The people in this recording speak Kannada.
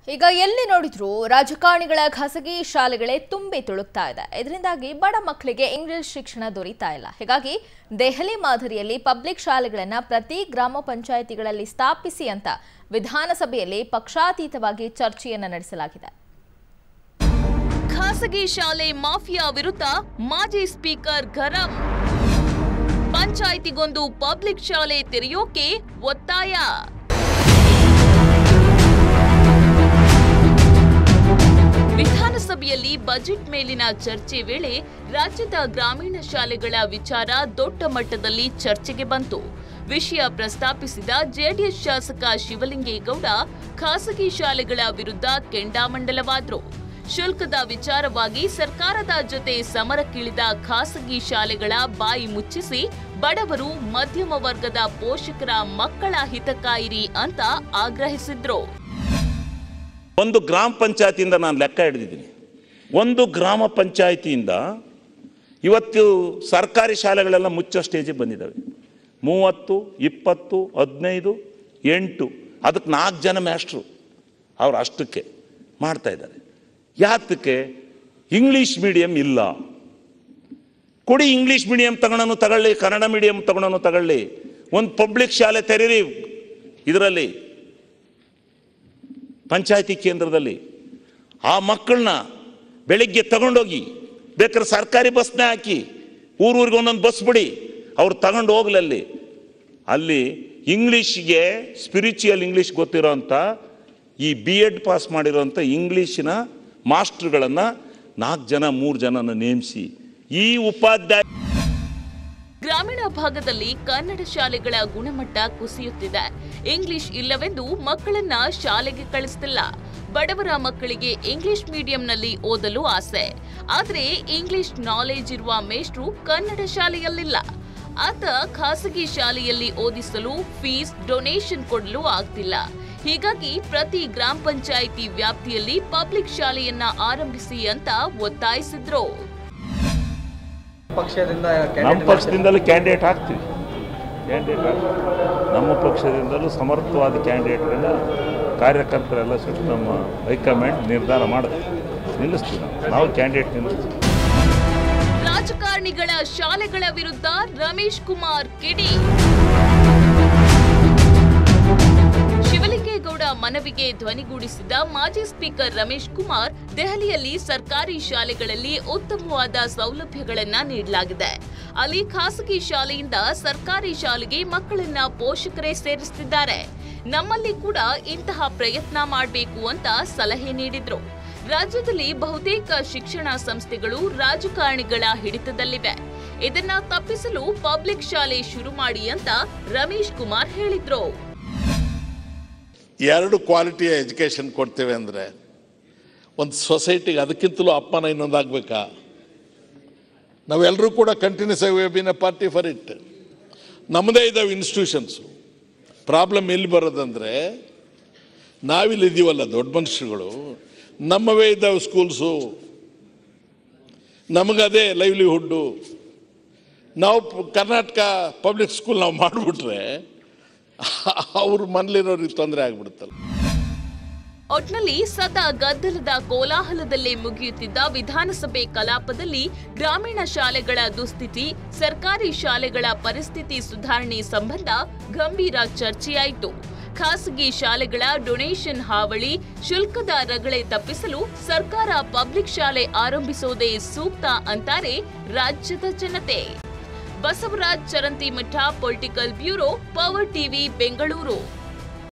ಈಗ ಎಲ್ಲಿ ನೋಡಿದ್ರೂ ರಾಜಕಾರಣಿಗಳ ಖಾಸಗಿ ಶಾಲೆಗಳೇ ತುಂಬಿ ತುಳುಕ್ತಾ ಇದೆ ಇದರಿಂದಾಗಿ ಬಡ ಮಕ್ಕಳಿಗೆ ಇಂಗ್ಲಿಷ್ ಶಿಕ್ಷಣ ದೊರೀತಾ ಇಲ್ಲ ಹೀಗಾಗಿ ದೆಹಲಿ ಮಾದರಿಯಲ್ಲಿ ಪಬ್ಲಿಕ್ ಶಾಲೆಗಳನ್ನ ಪ್ರತಿ ಗ್ರಾಮ ಪಂಚಾಯಿತಿಗಳಲ್ಲಿ ಸ್ಥಾಪಿಸಿ ಅಂತ ವಿಧಾನಸಭೆಯಲ್ಲಿ ಪಕ್ಷಾತೀತವಾಗಿ ಚರ್ಚೆಯನ್ನ ನಡೆಸಲಾಗಿದೆ ಖಾಸಗಿ ಶಾಲೆ ಮಾಫಿಯಾ ವಿರುದ್ಧ ಮಾಜಿ ಸ್ಪೀಕರ್ ಗರಂ ಪಂಚಾಯಿತಿಗೊಂದು ಪಬ್ಲಿಕ್ ಶಾಲೆ ತೆರೆಯೋಕೆ ಒತ್ತಾಯ ವಿಧಾನಸಭೆಯಲ್ಲಿ ಬಜೆಟ್ ಮೇಲಿನ ಚರ್ಚೆ ವೇಳೆ ರಾಜ್ಯದ ಗ್ರಾಮೀಣ ಶಾಲೆಗಳ ವಿಚಾರ ದೊಡ್ಡ ಮಟ್ಟದಲ್ಲಿ ಚರ್ಚೆಗೆ ಬಂತು ವಿಷಯ ಪ್ರಸ್ತಾಪಿಸಿದ ಜೆಡಿಎಸ್ ಶಾಸಕ ಶಿವಲಿಂಗೇಗೌಡ ಖಾಸಗಿ ಶಾಲೆಗಳ ವಿರುದ್ಧ ಕೆಂಡಾಮಂಡಲವಾದ್ರು ಶುಲ್ಕದ ವಿಚಾರವಾಗಿ ಸರ್ಕಾರದ ಜೊತೆ ಸಮರಕ್ಕಿಳಿದ ಖಾಸಗಿ ಶಾಲೆಗಳ ಬಾಯಿ ಮುಚ್ಚಿಸಿ ಬಡವರು ಮಧ್ಯಮ ವರ್ಗದ ಪೋಷಕರ ಮಕ್ಕಳ ಹಿತ ಕಾಯಿರಿ ಅಂತ ಆಗ್ರಹಿಸಿದ್ರು ಒಂದು ಗ್ರಾಮ ಪಂಚಾಯತಿಯಿಂದ ನಾನು ಲೆಕ್ಕ ಹಿಡಿದಿದ್ದೀನಿ ಒಂದು ಗ್ರಾಮ ಪಂಚಾಯತಿಯಿಂದ ಇವತ್ತು ಸರ್ಕಾರಿ ಶಾಲೆಗಳೆಲ್ಲ ಮುಚ್ಚೋ ಸ್ಟೇಜಿಗೆ ಬಂದಿದ್ದಾವೆ ಮೂವತ್ತು ಇಪ್ಪತ್ತು ಹದಿನೈದು ಎಂಟು ಅದಕ್ಕೆ ನಾಲ್ಕು ಜನ ಮ್ಯಾಸ್ಟ್ರು ಅವ್ರು ಅಷ್ಟಕ್ಕೆ ಮಾಡ್ತಾ ಇದ್ದಾರೆ ಯಾತಕ್ಕೆ ಇಂಗ್ಲೀಷ್ ಮೀಡಿಯಂ ಇಲ್ಲ ಕೊಡಿ ಇಂಗ್ಲೀಷ್ ಮೀಡಿಯಂ ತಗೊಳನು ತಗೊಳ್ಳಿ ಕನ್ನಡ ಮೀಡಿಯಂ ತಗೊಳನು ತಗೊಳ್ಳಿ ಒಂದು ಪಬ್ಲಿಕ್ ಶಾಲೆ ತೆರೀರಿ ಇದರಲ್ಲಿ ಪಂಚಾಯತಿ ಕೇಂದ್ರದಲ್ಲಿ ಆ ಮಕ್ಕಳನ್ನ ಬೆಳಿಗ್ಗೆ ತಗೊಂಡೋಗಿ ಬೇಕಾದ್ರೆ ಸರ್ಕಾರಿ ಬಸ್ನೇ ಹಾಕಿ ಊರೂರಿಗೆ ಒಂದೊಂದು ಬಸ್ ಬಿಡಿ ಅವ್ರು ತಗೊಂಡು ಹೋಗ್ಲಿ ಅಲ್ಲಿ ಅಲ್ಲಿ ಇಂಗ್ಲೀಷ್ಗೆ ಸ್ಪಿರಿಚುವಲ್ ಇಂಗ್ಲೀಷ್ ಗೊತ್ತಿರೋಂಥ ಈ ಬಿ ಎಡ್ ಪಾಸ್ ಮಾಡಿರೋಂಥ ಇಂಗ್ಲೀಷಿನ ಮಾಸ್ಟ್ರುಗಳನ್ನು ನಾಲ್ಕು ಜನ ಮೂರು ಜನನ ನೇಮಿಸಿ ಈ ಉಪಾಧ್ಯಾಯ ಗ್ರಾಮೀಣ ಭಾಗದಲ್ಲಿ ಕನ್ನಡ ಶಾಲೆಗಳ ಗುಣಮಟ್ಟ ಕುಸಿಯುತ್ತಿದೆ ಇಂಗ್ಲಿಷ್ ಇಲ್ಲವೆಂದು ಮಕ್ಕಳನ್ನ ಶಾಲೆಗೆ ಕಳಿಸ್ತಿಲ್ಲ ಬಡವರ ಮಕ್ಕಳಿಗೆ ಇಂಗ್ಲಿಷ್ ಮೀಡಿಯಂನಲ್ಲಿ ಓದಲು ಆಸೆ ಆದ್ರೆ ಇಂಗ್ಲಿಷ್ ನಾಲೆಜ್ ಇರುವ ಮೇಷ್ಟ್ರು ಕನ್ನಡ ಶಾಲೆಯಲ್ಲಿಲ್ಲ ಆತ ಖಾಸಗಿ ಶಾಲೆಯಲ್ಲಿ ಓದಿಸಲು ಫೀಸ್ ಡೊನೇಷನ್ ಕೊಡಲು ಆಗ್ತಿಲ್ಲ ಹೀಗಾಗಿ ಪ್ರತಿ ಗ್ರಾಮ ಪಂಚಾಯಿತಿ ವ್ಯಾಪ್ತಿಯಲ್ಲಿ ಪಬ್ಲಿಕ್ ಶಾಲೆಯನ್ನ ಆರಂಭಿಸಿ ಅಂತ ಒತ್ತಾಯಿಸಿದ್ರು ಪಕ್ಷದಿಂದ ನಮ್ಮ ಪಕ್ಷದಿಂದಲೂ ಕ್ಯಾಂಡಿಡೇಟ್ ಹಾಕ್ತೀವಿ ಕ್ಯಾಂಡಿಡೇಟ್ ಹಾಕ್ತೀವಿ ನಮ್ಮ ಪಕ್ಷದಿಂದಲೂ ಸಮರ್ಥವಾದ ಕ್ಯಾಂಡಿಡೇಟ್ಗಳನ್ನ ಕಾರ್ಯಕರ್ತರೆಲ್ಲ ಸೇರಿ ನಮ್ಮ ಹೈಕಮಾಂಡ್ ನಿರ್ಧಾರ ಮಾಡುತ್ತೆ ನಿಲ್ಲಿಸ್ತೀವಿ ನಾವು ನಾವು ಕ್ಯಾಂಡಿಡೇಟ್ ನಿಲ್ಲಿಸ್ತೀವಿ ರಾಜಕಾರಣಿಗಳ ಶಾಲೆಗಳ ವಿರುದ್ಧ ರಮೇಶ್ ಕುಮಾರ್ ಕಿಡಿ ಶಿವಲಿಂಗೇಗೌಡ ಮನವಿಗೆ ಧ್ವನಿಗೂಡಿಸಿದ ಮಾಜಿ ಸ್ಪೀಕರ್ ರಮೇಶ್ ಕುಮಾರ್ ದೆಹಲಿಯಲ್ಲಿ ಸರ್ಕಾರಿ ಶಾಲೆಗಳಲ್ಲಿ ಉತ್ತಮವಾದ ಸೌಲಭ್ಯಗಳನ್ನ ನೀಡಲಾಗಿದೆ ಅಲ್ಲಿ ಖಾಸಗಿ ಶಾಲೆಯಿಂದ ಸರ್ಕಾರಿ ಶಾಲೆಗೆ ಮಕ್ಕಳನ್ನ ಪೋಷಕರೇ ಸೇರಿಸುತ್ತಿದ್ದಾರೆ ನಮ್ಮಲ್ಲಿ ಕೂಡ ಇಂತಹ ಪ್ರಯತ್ನ ಮಾಡಬೇಕು ಅಂತ ಸಲಹೆ ನೀಡಿದ್ರು ರಾಜ್ಯದಲ್ಲಿ ಬಹುತೇಕ ಶಿಕ್ಷಣ ಸಂಸ್ಥೆಗಳು ರಾಜಕಾರಣಿಗಳ ಹಿಡಿತದಲ್ಲಿವೆ ಇದನ್ನ ತಪ್ಪಿಸಲು ಪಬ್ಲಿಕ್ ಶಾಲೆ ಶುರು ಮಾಡಿ ಅಂತ ರಮೇಶ್ ಕುಮಾರ್ ಹೇಳಿದ್ರು ಎರಡು ಕ್ವಾಲಿಟಿಯ ಎಜುಕೇಷನ್ ಕೊಡ್ತೇವೆ ಅಂದರೆ ಒಂದು ಸೊಸೈಟಿಗೆ ಅದಕ್ಕಿಂತಲೂ ಅಪ್ಪನ ಇನ್ನೊಂದಾಗಬೇಕಾ ನಾವೆಲ್ಲರೂ ಕೂಡ ಕಂಟಿನ್ಯೂಸ್ ಆಗಿ been a party for it ನಮ್ಮದೇ ಇದ್ದಾವೆ ಇನ್ಸ್ಟಿಟ್ಯೂಷನ್ಸು ಪ್ರಾಬ್ಲಮ್ ಎಲ್ಲಿ ಬರೋದಂದರೆ ನಾವಿಲ್ಲಿದ್ದೀವಲ್ಲ ದೊಡ್ಡ ಮನುಷ್ಯರುಗಳು ನಮ್ಮವೇ ಇದ್ದಾವೆ ಸ್ಕೂಲ್ಸು ನಮಗದೇ ಲೈವ್ಲಿಹುಡ್ಡು ನಾವು ಪ- ಕರ್ನಾಟಕ ಪಬ್ಲಿಕ್ ಸ್ಕೂಲ್ ನಾವು ಮಾಡಿಬಿಟ್ರೆ ಅವ್ರ ಮನೇಲಿರೋರಿಗೆ ತೊಂದರೆ ಆಗ್ಬಿಡುತ್ತಲ್ಲ ಒಟ್ನಲ್ಲಿ ಸದಾ ಗದ್ದಲದ ಕೋಲಾಹಲದಲ್ಲೇ ಮುಗಿಯುತ್ತಿದ್ದ ವಿಧಾನಸಭೆ ಕಲಾಪದಲ್ಲಿ ಗ್ರಾಮೀಣ ಶಾಲೆಗಳ ದುಸ್ಥಿತಿ ಸರ್ಕಾರಿ ಶಾಲೆಗಳ ಪರಿಸ್ಥಿತಿ ಸುಧಾರಣೆ ಸಂಬಂಧ ಗಂಭೀರ ಚರ್ಚೆಯಾಯಿತು ಖಾಸಗಿ ಶಾಲೆಗಳ ಡೊನೇಷನ್ ಹಾವಳಿ ಶುಲ್ಕದ ರಗಳೆ ತಪ್ಪಿಸಲು ಸರ್ಕಾರ ಪಬ್ಲಿಕ್ ಶಾಲೆ ಆರಂಭಿಸೋದೇ ಸೂಕ್ತ ಅಂತಾರೆ ರಾಜ್ಯದ ಜನತೆ Basavaraj Charantimath political bureau power TV Bengaluru